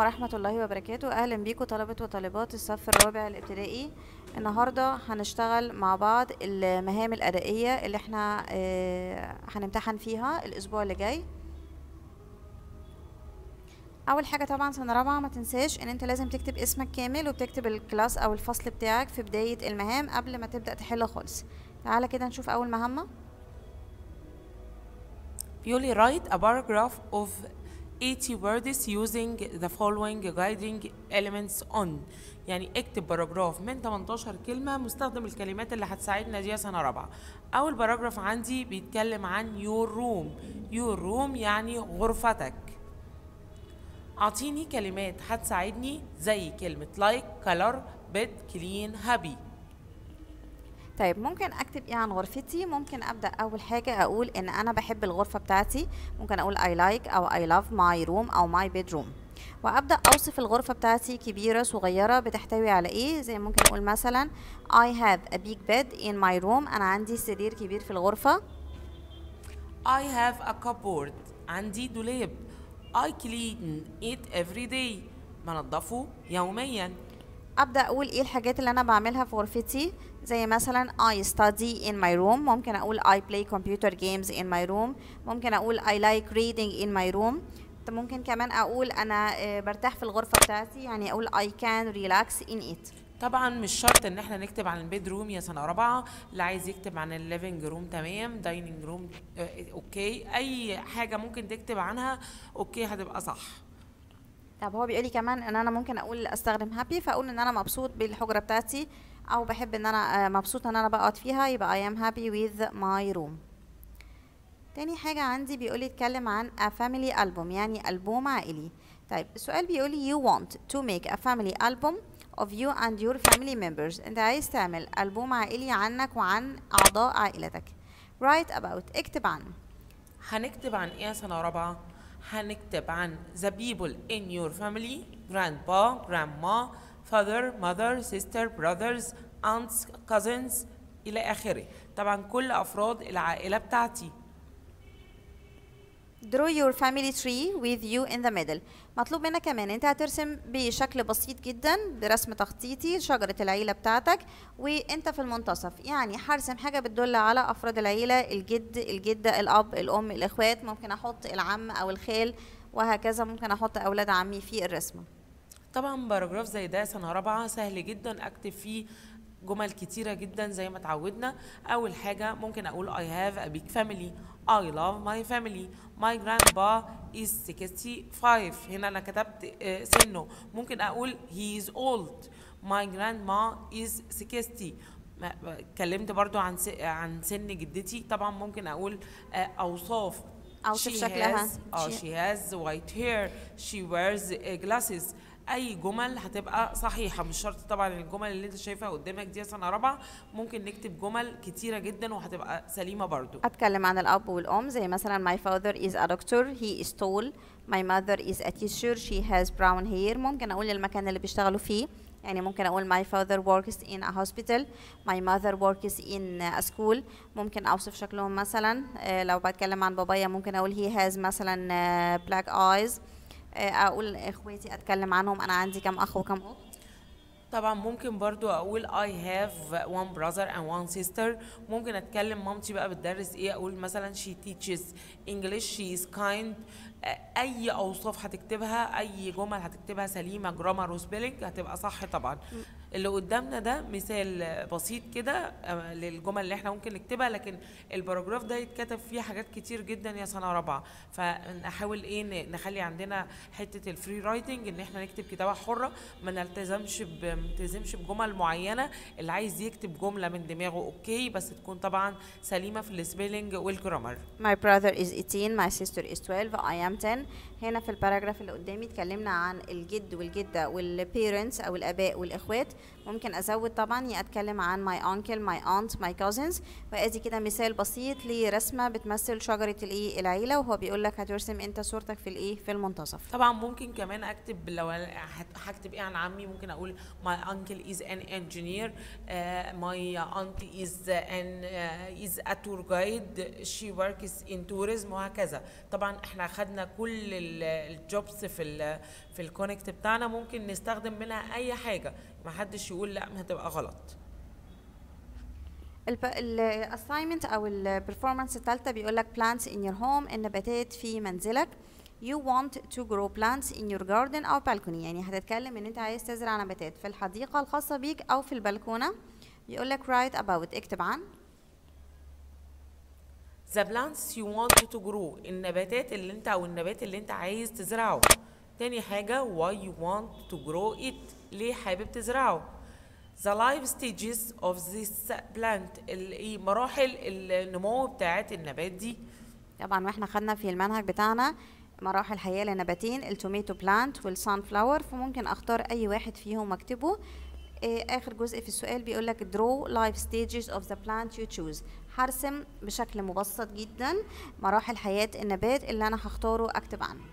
ورحمة الله وبركاته أهلا بيكم طلبة وطالبات الصف الرابع الابتدائي النهاردة هنشتغل مع بعض المهام الأدائية اللي احنا آه، هنمتحن فيها الأسبوع اللي جاي أول حاجة طبعا سنة رابعة ما تنساش إن أنت لازم تكتب اسمك كامل وبتكتب الكلاس أو الفصل بتاعك في بداية المهام قبل ما تبدأ تحل خالص تعالى كده نشوف أول مهمة بيقول لي write a paragraph of 80 words using the following guiding elements on يعني eكتب باراجراف من 18 كلمة مستخدم الكلمات اللي هتساعدنا دي يا سنة رابعة أول باراجراف عندي بيتكلم عن your room your room يعني غرفتك أعطيني كلمات هتساعدني زي كلمة like color bed clean happy طيب ممكن اكتب ايه عن غرفتي ممكن ابدا اول حاجه اقول ان انا بحب الغرفه بتاعتي ممكن اقول I like او I love my room او my bedroom وابدا اوصف الغرفه بتاعتي كبيره صغيره بتحتوي على ايه زي ممكن اقول مثلا I have a big bed in my room انا عندي سرير كبير في الغرفه I have a cupboard عندي دولاب I clean it every day بنضفه يوميا ابدا اقول ايه الحاجات اللي انا بعملها في غرفتي زي مثلا I study in my room ممكن اقول I play computer games in my room ممكن اقول I like reading in my room طب ممكن كمان اقول انا آه، برتاح في الغرفة بتاعتي يعني اقول I can relax in it طبعا مش شرط ان احنا نكتب عن البيد روم يا سنه رابعه اللي عايز يكتب عن الليفنج روم تمام دايننج روم اوكي اي حاجه ممكن تكتب عنها اوكي هتبقى صح طب هو بيقولي كمان ان انا ممكن اقول استخدم happy فاقول ان انا مبسوط بالحجرة بتاعتي او بحب ان انا آه، مبسوط ان انا بقعد فيها يبقى I am happy with my room تاني حاجة عندي بيقولي اتكلم عن a family album يعني ألبوم عائلي طيب السؤال بيقولي you want to make a family album of you and your family members انت عايز تعمل ألبوم عائلي عنك وعن أعضاء عائلتك write about اكتب عن هنكتب عن ايه يا سنه رابعه هنكتب عن the people in your family grandpa grandma father mother sister brothers aunts cousins الى اخره طبعا كل افراد العائله بتاعتي draw your family tree with you in the middle مطلوب منك كمان انت هترسم بشكل بسيط جدا برسم تخطيطي شجرة العيلة بتاعتك وانت في المنتصف يعني هرسم حاجة بتدل على افراد العيلة الجد الجدة الاب الام الاخوات ممكن احط العم او الخال وهكذا ممكن احط اولاد عمي في الرسمة طبعا باراجراف زي ده سنة رابعة سهل جدا اكتب فيه جمل كتيرة جدا زي ما اتعودنا أول حاجة ممكن أقول I have a big family I love my family my grandpa is 65 هنا أنا كتبت آه، سنه ممكن أقول he is old my grandma is 60 ما- ما- اتكلمت برضو عن س- عن سن جدتي طبعا ممكن أقول آه، أوصاف أوصف She شكلها. has- اه She- she has white hair she wears uh, glasses اي جمل هتبقى صحيحه مش شرط طبعا الجمل اللي انت شايفها قدامك دي سنه رابعه ممكن نكتب جمل كتيره جدا وهتبقى سليمه برضو اتكلم عن الاب والام زي مثلا my father is a doctor he is tall my mother is a teacher she has brown hair ممكن اقول المكان اللي بيشتغلوا فيه يعني ممكن اقول my father works in a hospital my mother works in a school ممكن اوصف شكلهم مثلا آه، لو بتكلم عن بابايا ممكن اقول he has مثلا آه، black eyes آه، اقول اخواتي اتكلم عنهم انا عندي كم اخ وكم اخت طبعا ممكن برضو اقول I have one brother and one sister ممكن اتكلم مامتي بقى بتدرس ايه اقول مثلا she teaches English she is kind آه، اي اوصاف هتكتبها اي جمل هتكتبها سليمه جرامر وسبيلنج هتبقى صح طبعا اللي قدامنا ده مثال بسيط كده آه، للجمل اللي احنا ممكن نكتبها لكن الباراجراف ده يتكتب فيه حاجات كتير جدا يا سنه رابعه فنحاول ايه ن- نخلي عندنا حته الفري رايتنج ان احنا نكتب كتابه حره ما نلتزمش ب- ما نلتزمش بجمل معينه اللي عايز يكتب جمله من دماغه اوكي بس تكون طبعا سليمه في السبيلنج والجرامر My brother is 18 my sister is 12 I am 10 هنا في الباراجراف اللي قدامي اتكلمنا عن الجد والجدة والبيرنتس أو الآباء والإخوات ممكن أزود طبعا يا أتكلم عن my uncle my aunt my cousins وأدي كده مثال بسيط لرسمة بتمثل شجرة الإيه العيلة وهو بيقول لك هترسم أنت صورتك في الإيه في المنتصف طبعا ممكن كمان اكتب لو هت- هكتب ايه عن عمي ممكن اقول my uncle is an engineer uh, my aunt is an uh, is a tour guide she works in tourism وهكذا طبعا احنا خدنا كل الجوبس في ال في الكونكت بتاعنا ممكن نستخدم منها اي حاجه ما حدش يقول لا هتبقى غلط الاساينمنت او البرفورمانس الثالثه بيقول لك plants in your home النباتات في منزلك you want to grow plants in your garden او balcony يعني هتتكلم ان انت عايز تزرع نباتات في الحديقه الخاصه بيك او في البلكونه بيقول لك write about اكتب عن the plants you want to grow النباتات اللي انت او النبات اللي انت عايز تزرعه تاني حاجة why you want to grow it ليه حابب تزرعه the life stages of this plant ال- إيه مراحل النمو بتاعت النبات دي طبعا واحنا خدنا في المنهج بتاعنا مراحل حياة لنباتين التوميتو بلانت والسان فلاور فممكن اختار اي واحد فيهم واكتبه إيه، اخر جزء في السؤال بيقول لك draw life stages of the plant you choose هرسم بشكل مبسط جدا مراحل حياة النبات اللي انا هختاره اكتب عنه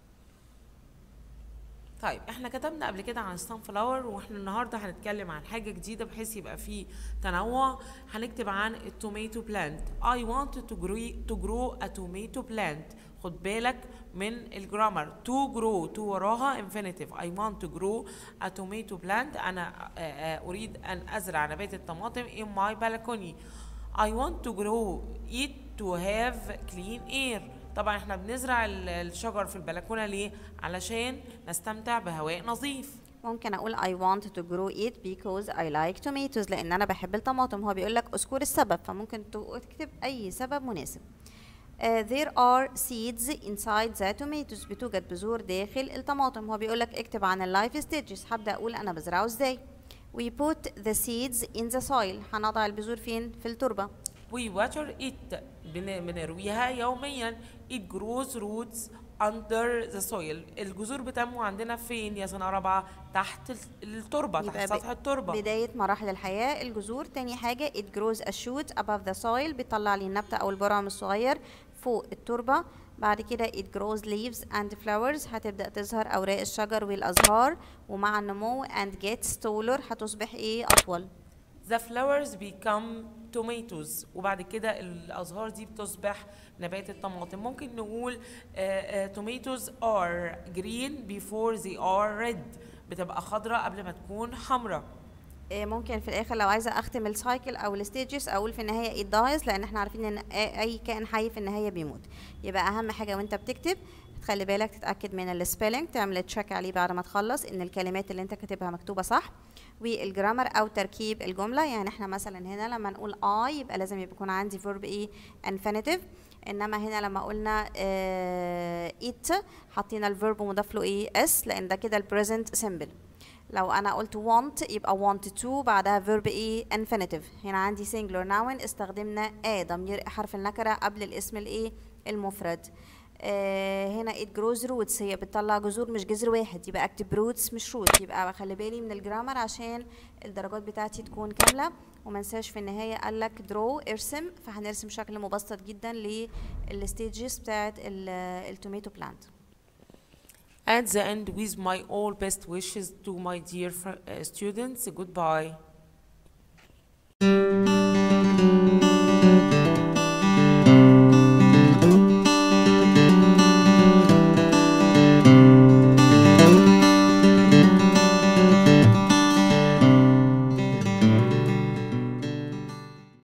طيب احنا كتبنا قبل كده عن السان فلاور واحنا النهارده هنتكلم عن حاجه جديده بحيث يبقى فيه تنوع هنكتب عن التوميتو بلانت I want to grow, to grow a tomato plant خد بالك من الجرامر to grow to وراها infinitive I want to grow a tomato plant انا آه، آه، اريد ان ازرع نبات الطماطم in my balcony I want to grow it to have clean air طبعا احنا بنزرع ال- الشجر في البلكونه ليه علشان نستمتع بهواء نظيف ممكن اقول I want to grow it because I like tomatoes لان انا بحب الطماطم هو بيقول لك اذكر السبب فممكن تكتب اي سبب مناسب Uh, there are seeds inside the tomatoes بتوجد بذور داخل الطماطم هو بيقول لك اكتب عن اللايف stages هبدأ اقول انا بزرعه ازاي we put the seeds in the soil هنضع البذور فين في التربة we water it بن- بنرويها يوميا it grows roots under the soil الجذور بتنمو عندنا فين يا سنه رابعه تحت ال- التربه يبقى تحت ب- سطح التربه بداية مراحل الحياة الجذور تاني حاجة it grows a shoot above the soil بيطلع لي النبتة أو البرعم الصغير فوق التربة بعد كده it grows leaves and flowers هتبدأ تظهر أوراق الشجر والأزهار ومع النمو and gets taller هتصبح إيه أطول the flowers become tomatoes وبعد كده الازهار دي بتصبح نبات الطماطم ممكن نقول uh, uh, tomatoes are green before they are red بتبقى خضراء قبل ما تكون حمراء إيه ممكن في الاخر لو عايزه اختم السايكل او الستيجز اقول في النهايه it dies لان احنا عارفين ان أ- اي كائن حي في النهايه بيموت يبقى اهم حاجه وانت بتكتب تخلي بالك تتاكد من السبيلنج تعمل تشيك عليه بعد ما تخلص ان الكلمات اللي انت كاتبها مكتوبه صح والجرامر او تركيب الجمله يعني احنا مثلا هنا لما نقول I يبقى لازم يكون عندي verb ايه infinitive انما هنا لما قلنا آه it حطينا الفيرب ومضاف له ايه اس لان ده كده البريزنت سيمبل لو انا قلت want يبقى want to بعدها verb ايه infinitive هنا عندي singular noun استخدمنا a ضمير حرف النكره قبل الاسم الايه المفرد آه هنا it grows roots هي بتطلع جذور مش جذر واحد يبقى اكتب roots مش root يبقى خلي بالي من الجرامر عشان الدرجات بتاعتي تكون كامله وما انساش في النهايه قال لك draw ارسم فهنرسم شكل مبسط جدا للستيجز بتاعت التوميتو بلانت At the end, with my all best wishes to my dear fr- uh, students, goodbye.